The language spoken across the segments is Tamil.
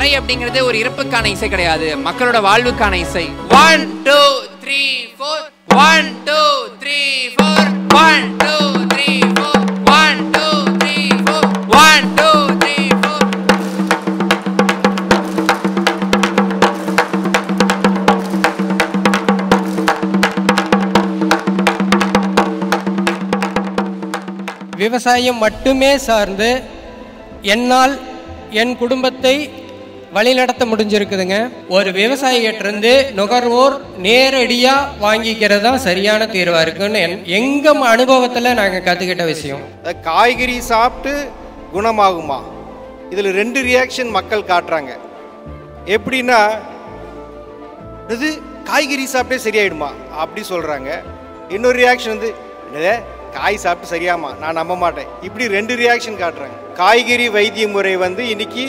பறை அப்படிங்கிறது ஒரு இறப்புக்கான இசை கிடையாது மக்களோட வாழ்வுக்கான இசை one two three four one two three four one two three four one two three four one two three four விவசாயம் மட்டுமே சார்ந்து என்னால் என் குடும்பத்தை வழிநடத்த முடிஞ்சிருக்குதுங்க ஒரு விவசாயிகிட்டிருந்து நுகர்வோர் நேரடியாக வாங்கிக்கிறது தான் சரியான தீர்வாக இருக்குன்னு என் எங்கள் அனுபவத்தில் நாங்கள் கற்றுக்கிட்ட விஷயம் அதாவது காய்கறி சாப்பிட்டு குணமாகுமா இதில் ரெண்டு ரியாக்ஷன் மக்கள் காட்டுறாங்க எப்படின்னா இது காய்கறி சாப்பிட்டே சரியாயிடுமா அப்படி சொல்கிறாங்க இன்னொரு ரியாக்ஷன் வந்து என்னதே காய் சாப்பிட்டு சரியாமா நான் நம்ப மாட்டேன் இப்படி ரெண்டு ரியாக்ஷன் காட்டுறாங்க காய்கறி வைத்திய முறை வந்து இன்னைக்கு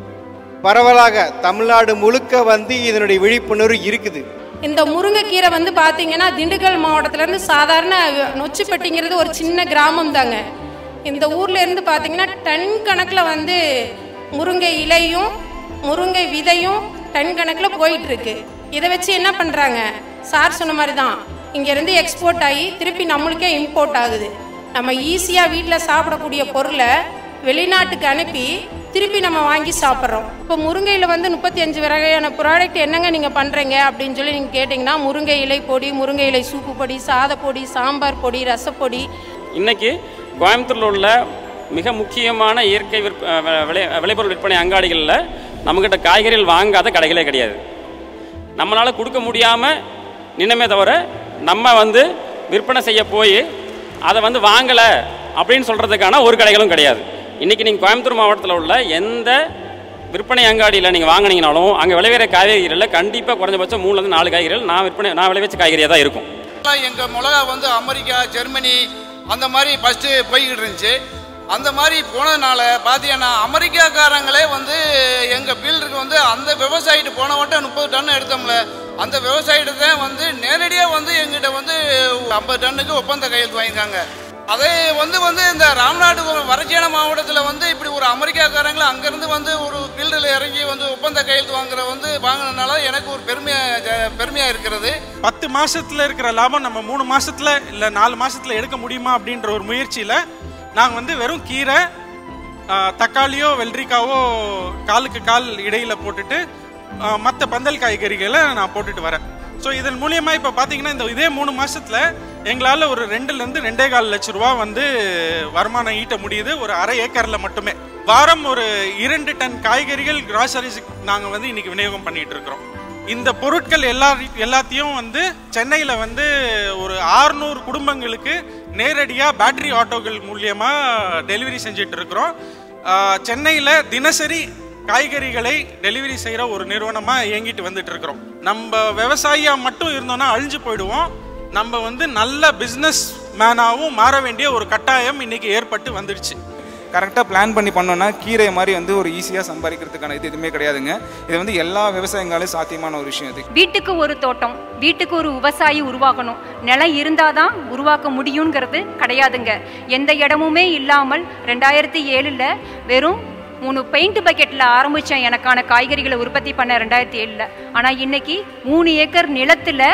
பரவலாக தமிழ்நாடு முழுக்க வந்து இதனுடைய விழிப்புணர்வு இருக்குது இந்த முருங்கைக்கீரை வந்து பார்த்தீங்கன்னா திண்டுக்கல் மாவட்டத்திலேருந்து சாதாரண நொச்சிப்பட்டிங்கிறது ஒரு சின்ன கிராமம் தாங்க இந்த ஊர்ல இருந்து பார்த்தீங்கன்னா டன் கணக்கில் வந்து முருங்கை இலையும் முருங்கை விதையும் டன் கணக்கில் போயிட்டு இருக்கு இதை வச்சு என்ன பண்ணுறாங்க சார் சொன்ன மாதிரி தான் இங்கேருந்து எக்ஸ்போர்ட் ஆகி திருப்பி நம்மளுக்கே இம்போர்ட் ஆகுது நம்ம ஈஸியாக வீட்டில் சாப்பிடக்கூடிய பொருளை வெளிநாட்டுக்கு அனுப்பி திருப்பி நம்ம வாங்கி சாப்பிட்றோம் இப்போ முருங்கையில் வந்து முப்பத்தி அஞ்சு வகையான ப்ராடக்ட் என்னங்க நீங்கள் பண்ணுறீங்க அப்படின்னு சொல்லி நீங்கள் கேட்டிங்கன்னா முருங்கை இலை பொடி முருங்கை இலை சூப்பு பொடி சாத பொடி சாம்பார் பொடி ரசப்பொடி இன்னைக்கு கோயம்புத்தூரில் உள்ள மிக முக்கியமான இயற்கை விற்ப அஹ் விளை விளைபொருள் விற்பனை அங்காடிகளில் நம்மக்கிட்ட காய்கறிகள் வாங்காத கடைகளே கிடையாது நம்மளால் கொடுக்க முடியாமல் நின்னமே தவிர நம்ம வந்து விற்பனை செய்ய போய் அதை வந்து வாங்கலை அப்படின்னு சொல்கிறதுக்கான ஒரு கடைகளும் கிடையாது இன்றைக்கி நீங்கள் கோயம்புத்தூர் மாவட்டத்தில் உள்ள எந்த விற்பனை அங்காடியில் நீங்கள் வாங்கினீங்கனாலும் அங்கே விளைவிற காய்கறிகளில் கண்டிப்பாக குறைஞ்சபட்சம் மூணுலேருந்து நாலு காய்கறிகள் நான் விற்பனை நான் விளைவிச்ச காய்கறியாக தான் இருக்கும் எங்கள் மிளகா வந்து அமெரிக்கா ஜெர்மனி அந்த மாதிரி ஃபஸ்ட்டு போய்கிட்டு இருந்துச்சு அந்த மாதிரி போனதுனால பார்த்தீங்கன்னா அமெரிக்காக்காரங்களே வந்து எங்கள் ஃபீல்டுக்கு வந்து அந்த விவசாயிட்டு போன வட்டம் முப்பது டன் எடுத்தோம்ல அந்த விவசாயிட்டு தான் வந்து நேரடியாக வந்து எங்கிட்ட வந்து ஐம்பது டன்னுக்கு ஒப்பந்த கையெழுத்து வாங்கியிருக்காங்க அதே வந்து வந்து இந்த ராம்நாடு வறட்சியான மாவட்டத்தில் வந்து இப்படி ஒரு அமெரிக்காக்காரங்களை அங்கேருந்து வந்து ஒரு ஃபீல்டில் இறங்கி வந்து ஒப்பந்த கையெழுத்து வாங்குற வந்து வாங்கினதுனால எனக்கு ஒரு பெருமையாக பெருமையாக இருக்கிறது பத்து மாசத்துல இருக்கிற லாபம் நம்ம மூணு மாசத்துல இல்ல நாலு மாசத்துல எடுக்க முடியுமா அப்படின்ற ஒரு முயற்சியில நாங்க வந்து வெறும் கீரை ஆ, தக்காளியோ வெள்ளரிக்காவோ காலுக்கு கால் இடையில போட்டுட்டு மற்ற பந்தல் காய்கறிகளை நான் போட்டுட்டு வரேன் ஸோ இதன் மூலியமா இப்போ பார்த்தீங்கன்னா இந்த இதே மூணு மாசத்துல எங்களால் ஒரு ரெண்டுல இருந்து ரெண்டே கால் லட்ச ரூபா வந்து வருமானம் ஈட்ட முடியுது ஒரு அரை ஏக்கர்ல மட்டுமே வாரம் ஒரு இரண்டு டன் காய்கறிகள் கிராசரிஸ் நாங்கள் வந்து இன்னைக்கு விநியோகம் பண்ணிட்டு இருக்கிறோம் இந்த பொருட்கள் எல்லா எல்லாத்தையும் வந்து சென்னையில் வந்து ஒரு 600 குடும்பங்களுக்கு நேரடியாக பேட்டரி ஆட்டோக்கள் மூலியமாக டெலிவரி செஞ்சுட்டு இருக்கிறோம் சென்னையில் தினசரி காய்கறிகளை டெலிவரி செய்கிற ஒரு நிறுவனமாக இயங்கிட்டு வந்துட்டு இருக்கிறோம் நம்ம விவசாயியாக மட்டும் இருந்தோம்னா அழிஞ்சு போயிடுவோம் நம்ம வந்து நல்ல பிஸ்னஸ் மேனாகவும் மாற வேண்டிய ஒரு கட்டாயம் இன்னைக்கு ஏற்பட்டு வந்துடுச்சு கரெக்டாக பிளான் பண்ணி பண்ணோம்னா கீரை மாதிரி வந்து ஒரு ஈஸியாக சம்பாதிக்கிறதுக்கான இது எதுவுமே கிடையாதுங்க இது வந்து எல்லா விவசாயங்களாலும் சாத்தியமான ஒரு விஷயம் இது வீட்டுக்கு ஒரு தோட்டம் வீட்டுக்கு ஒரு விவசாயி உருவாக்கணும் நிலம் இருந்தாதான் உருவாக்க முடியுங்கிறது கிடையாதுங்க எந்த இடமுமே இல்லாமல் ரெண்டாயிரத்தி ஏழில் வெறும் மூணு பெயிண்ட் பக்கெட்டில் ஆரம்பித்தேன் எனக்கான காய்கறிகளை உற்பத்தி பண்ண ரெண்டாயிரத்தி ஏழில் ஆனால் இன்னைக்கு மூணு ஏக்கர் நிலத்தில்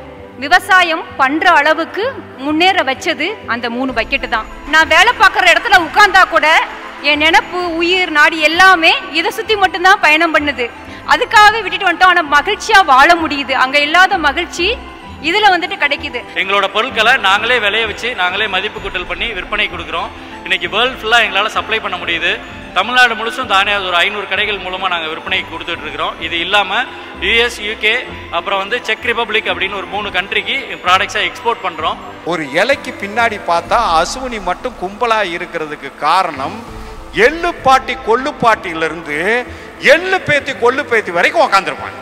விவசாயம் பண்ற அளவுக்கு முன்னேற வச்சது அந்த மூணு பக்கெட்டு தான் நான் வேலை பார்க்குற இடத்துல உட்கார்ந்தா கூட என் நினப்பு உயிர் நாடி எல்லாமே இதை சுற்றி மட்டும்தான் பயணம் பண்ணுது அதுக்காகவே விட்டுட்டு வந்துட்டோம் ஆனால் மகிழ்ச்சியாக வாழ முடியுது அங்கே இல்லாத மகிழ்ச்சி இதில் வந்துட்டு கிடைக்குது எங்களோட பொருட்களை நாங்களே விளைய வச்சு நாங்களே மதிப்பு கூட்டல் பண்ணி விற்பனை கொடுக்குறோம் இன்னைக்கு வேர்ல்ட் ஃபுல்லாக எங்களால் சப்ளை பண்ண முடியுது தமிழ்நாடு முழுசும் தானே அது ஒரு ஐநூறு கடைகள் மூலமாக நாங்கள் விற்பனைக்கு கொடுத்துட்டு இருக்கிறோம் இது இல்லாமல் யூஎஸ் யூகே அப்புறம் வந்து செக் ரிப்பப்ளிக் அப்படின்னு ஒரு மூணு கண்ட்ரிக்கு ப்ராடக்ட்ஸை எக்ஸ்போர்ட் பண்ணுறோம் ஒரு இலைக்கு பின்னாடி பார்த்தா அசுவினி மட்டும் கும்பலா இருக்கிறதுக்கு காரணம் எள்ளு பாட்டி கொள்ளு பாட்டியிலிருந்து எள்ளு பேத்தி கொள்ளு பேத்தி வரைக்கும் உக்காந்துருப்பாங்க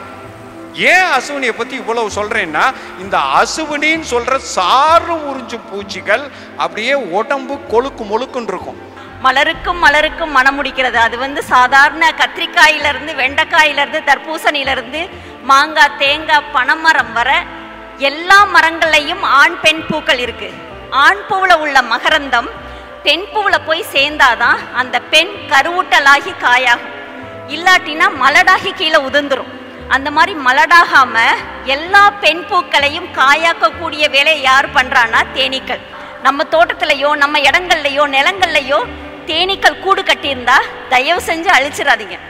ஏன் அசுவினியை பத்தி இவ்வளவு சொல்றேன்னா இந்த அசுவினின்னு சொல்ற சாறு உறிஞ்சும் பூச்சிகள் அப்படியே உடம்பு கொழுக்கு முழுக்குன்னு இருக்கும் மலருக்கும் மலருக்கும் மனம் முடிக்கிறது அது வந்து சாதாரண கத்திரிக்காயிலிருந்து வெண்டைக்காயிலிருந்து தர்பூசணியிலிருந்து மாங்காய் தேங்காய் பனைமரம் வர எல்லா மரங்கள்லையும் ஆண் பெண் பூக்கள் இருக்கு ஆண் பூவில் உள்ள மகரந்தம் பெண் பூவில் போய் சேர்ந்தாதான் அந்த பெண் கருவூட்டலாகி காயாகும் இல்லாட்டினா மலடாகி கீழே உதிர்ந்துரும் அந்த மாதிரி மலடாகாம எல்லா பெண் பூக்களையும் காயாக்கக்கூடிய வேலையை யார் பண்றான்னா தேனீக்கள் நம்ம தோட்டத்திலையோ நம்ம இடங்கள்லையோ நிலங்கள்லையோ தேனீக்கள் கூடு கட்டியிருந்தா தயவு செஞ்சு அழிச்சிடாதீங்க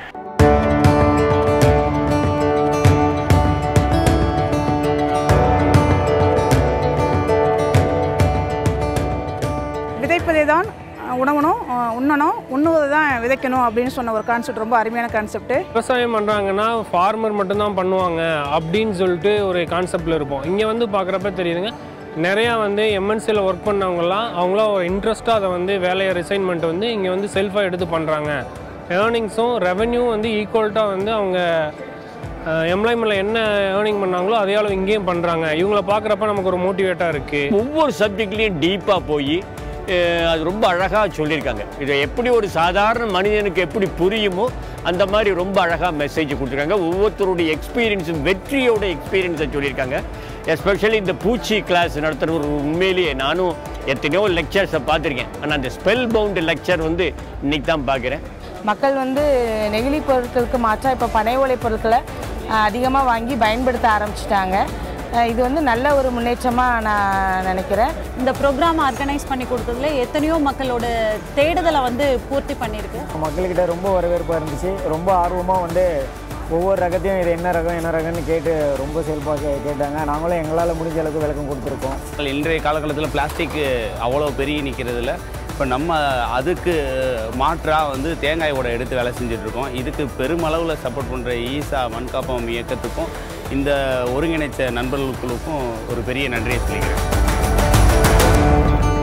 விதைப்பதே தான் அஹ், உணவணும் அஹ், உண்ணணும் உண்ணுவது தான் விதைக்கணும் அப்படின்னு சொன்ன ஒரு கான்செப்ட் ரொம்ப அருமையான கான்செப்ட் விவசாயம் பண்ணுறாங்கன்னா ஃபார்மர் மட்டும்தான் பண்ணுவாங்க அப்படின்னு சொல்லிட்டு ஒரு கான்செப்டில் இருப்போம் இங்கே வந்து பார்க்குறப்ப தெரியுதுங்க நிறையா வந்து எம்என்சியில் ஒர்க் பண்ணவங்கலாம் அவங்களாம் ஒரு இன்ட்ரெஸ்ட்டாக அதை வந்து வேலையை ரிசைன்மெண்ட் வந்து இங்கே வந்து செல்ஃபாக எடுத்து பண்ணுறாங்க ஏர்னிங்ஸும் ரெவென்யூ வந்து ஈக்குவல்ட்டாக வந்து அவங்க எம்ப்ளாய்மெண்ட்டில் என்ன ஏர்னிங் பண்ணாங்களோ அதே அளவு இங்கேயும் பண்ணுறாங்க இவங்கள பார்க்குறப்ப நமக்கு ஒரு மோட்டிவேட்டாக இருக்குது ஒவ்வொரு சப்ஜெக்ட்லேயும் டீப்பாக போய் அது ரொம்ப அழகாக சொல்லியிருக்காங்க இதை எப்படி ஒரு சாதாரண மனிதனுக்கு எப்படி புரியுமோ அந்த மாதிரி ரொம்ப அழகாக மெசேஜ் கொடுத்துருக்காங்க ஒவ்வொருத்தருடைய எக்ஸ்பீரியன்ஸும் வெற்றியோட எக்ஸ்பீரியன்ஸை சொல்லியிருக்காங்க எஸ்பெஷலி இந்த பூச்சி கிளாஸ் நடத்துகிற ஒரு உண்மையிலேயே நானும் எத்தனையோ லெக்சர்ஸை பார்த்துருக்கேன் ஆனால் அந்த ஸ்பெல் பவுண்டு லெக்சர் வந்து இன்னைக்கு தான் பார்க்குறேன் மக்கள் வந்து நெகிழி பொருட்களுக்கு மாற்றா இப்போ பனை ஓலை பொருட்களை அதிகமாக வாங்கி பயன்படுத்த ஆரம்பிச்சிட்டாங்க இது வந்து நல்ல ஒரு முன்னேற்றமாக நான் நினைக்கிறேன் இந்த ப்ரோக்ராம் ஆர்கனைஸ் பண்ணி கொடுத்ததுல எத்தனையோ மக்களோட தேடுதலை வந்து பூர்த்தி பண்ணியிருக்கு மக்கள்கிட்ட ரொம்ப வரவேற்பாக இருந்துச்சு ரொம்ப ஆர்வமாக வந்து ஒவ்வொரு ரகத்தையும் இது என்ன ரகம் என்ன ரகம்னு கேட்டு ரொம்ப செல்ஃபாக கேட்டாங்க நாங்களும் எங்களால் முடிஞ்ச அளவுக்கு விளக்கம் கொடுத்துருக்கோம் இன்றைய காலகட்டத்தில் பிளாஸ்டிக் அவ்வளோ பெரிய நிற்கிறதுல இப்போ நம்ம அதுக்கு மாற்றாக வந்து தேங்காய் உடை எடுத்து வேலை செஞ்சுட்ருக்கோம் இதுக்கு பெருமளவில் சப்போர்ட் பண்ணுற ஈசா மண்காப்பம் இயக்கத்துக்கும் இந்த ஒருங்கிணைச்ச நண்பர்களுக்கும் ஒரு பெரிய நன்றியை சொல்லிக்கிறேன்